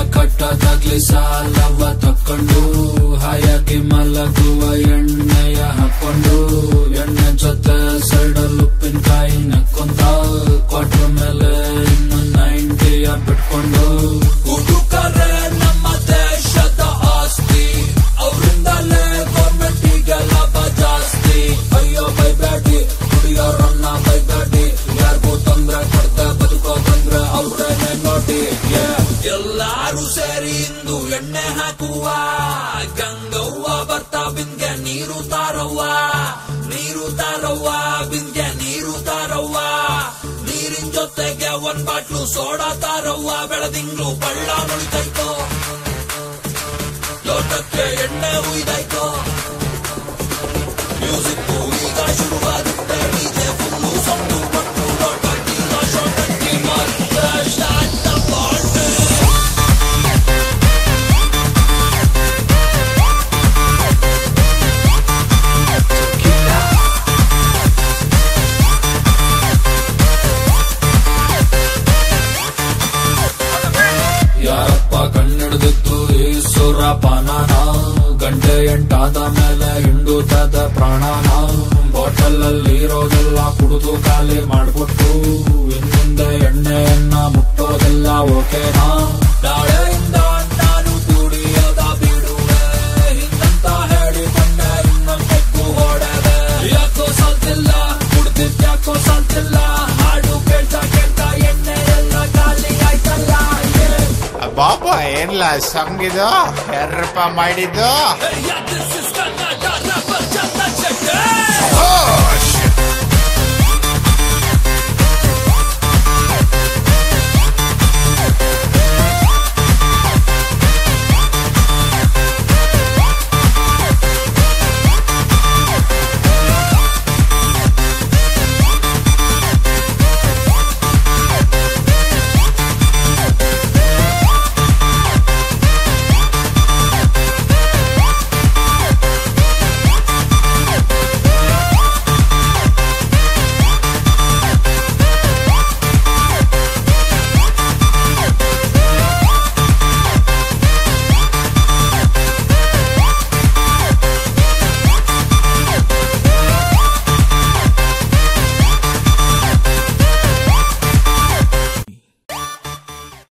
ಕಟ್ಟದಾಗ್ಲಿ ಸಾಲವ ತಕ್ಕೊಂಡು ಹಾಯಾಗಿ ಮಲಗುವ ಎಣ್ಣೆಯ ಹಾಕೊಂಡು ಎಣ್ಣೆ ಜೊತೆ ಸೈಡಲ್ ಉಪ್ಪಿನಕಾಯಿ ನಕ್ಕೊಂತ ಕ್ವಾರ್ಟರ್ ಮೇಲೆ ಇನ್ನು ನೈಂಟಿಯ ಬಿಟ್ಕೊಂಡು ಹುಡುಕರೆ ನಮ್ಮ ದೇಶದ ಆಸ್ತಿ ಅವರಿಂದಲೇ ಗೌರ್ಮೆಂಟಿಗೆ ಲಾಭ ಜಾಸ್ತಿ ಅಯ್ಯೋ ಬೈಬೇಡಿ ಕುಡಿಯೋರನ್ನ ಬೈಬೇಡಿ ಯಾರಿಗೂ ತೊಂದ್ರೆ ಕೊಡ್ದೆ ಬದುಕೋ ಬಂದ್ರೆ ಅವ್ರನ್ನೇ ನೋಡಿ Yeah. ಎಲ್ಲಾರು ಸೇರಿ ಇಂದು ಎಣ್ಣೆ ಹಾಕುವ ಗಂಗವ್ವ ಬರ್ತಾ ಬಿಂದ್ಗೆ ನೀರು ತಾರವ್ವ ನೀರು ತಾರವ್ವ ಬಿಂದ್ಗೆ ನೀರು ತಾರವ್ವ ನೀರಿನ ಜೊತೆಗೆ ಒಂದ್ ಬಾಟ್ಲು ಸೋಡಾ ತಾರವ್ವ ಬೆಳದಿಂಗ್ಳು ಬಳ್ಳ ಮುಳಿತೈತೋ ಲೋಟಕ್ಕೆ ಎಣ್ಣೆ ಉಯ್ದಾಯ್ತೋ ಮ್ಯೂಸಿಕ್ ಈಗ ಶುರುವಾಗುತ್ತೆ ಡಿಜೆ ಫುಲ್ಲು ಸೌಂಡು ಕೊಟ್ಟು ಲೋಟಕ್ಕೆ ಶೋಟಕ್ಕೆ ಮತ್ತೆ ಸ್ಟಾರ್ಟ್ ದ ಪಾರ್ಟಿ ಯಾರಪ್ಪ ಕಣ್ಣಿಡ್ದಿತ್ತು ಈ ಸುರಪಾನನ ಗಂಟೆ ಎಂಟಾದ ಮೇಲೆ ಹಿಂಡುತ್ತದ ಪ್ರಾಣನ ಬಾಟಲ್ ಅಲ್ಲಿ ಇರೋದೆಲ್ಲ ಕುಡಿದು ಖಾಲಿ ಮಾಡ್ಬಿಟ್ಟು ಇನ್ನುಂದೆ ಎಣ್ಣೆಯನ್ನ ಮುಟ್ಟೋದೆಲ್ಲ ಓಕೆನಾ ನಾಳೆಯಿಂದ ನಾನು ಕುಡಿಯೋದ ಬಿಡುವೆ ಹಿಂಗಂತ ಹೇಳಿಕೊಂಡೆ ಇನ್ನೊಂದ್ ಬೆಕ್ಕು ಹೊಡೆದೆ ಯಾಕೋ ಸಾಲ್ತಿಲ್ಲ ಕುಡ್ದಿದ್ ಯಾಕೋ ಸಾಲ್ತಿಲ್ಲ ಹಾಡು ಕೇಳ್ತಾ ಕೇಳ್ತಾ ಎಣ್ಣೆ ಎಲ್ಲ ಖಾಲಿ ಆಯ್ತಲ್ಲ yeah. ಬಾಬಾ ಏನ್ಲ ಸಂಗಿದು ಯಾರಪ್ಪ ಮಾಡಿದ್ದು Yeah, this is Kannada rapper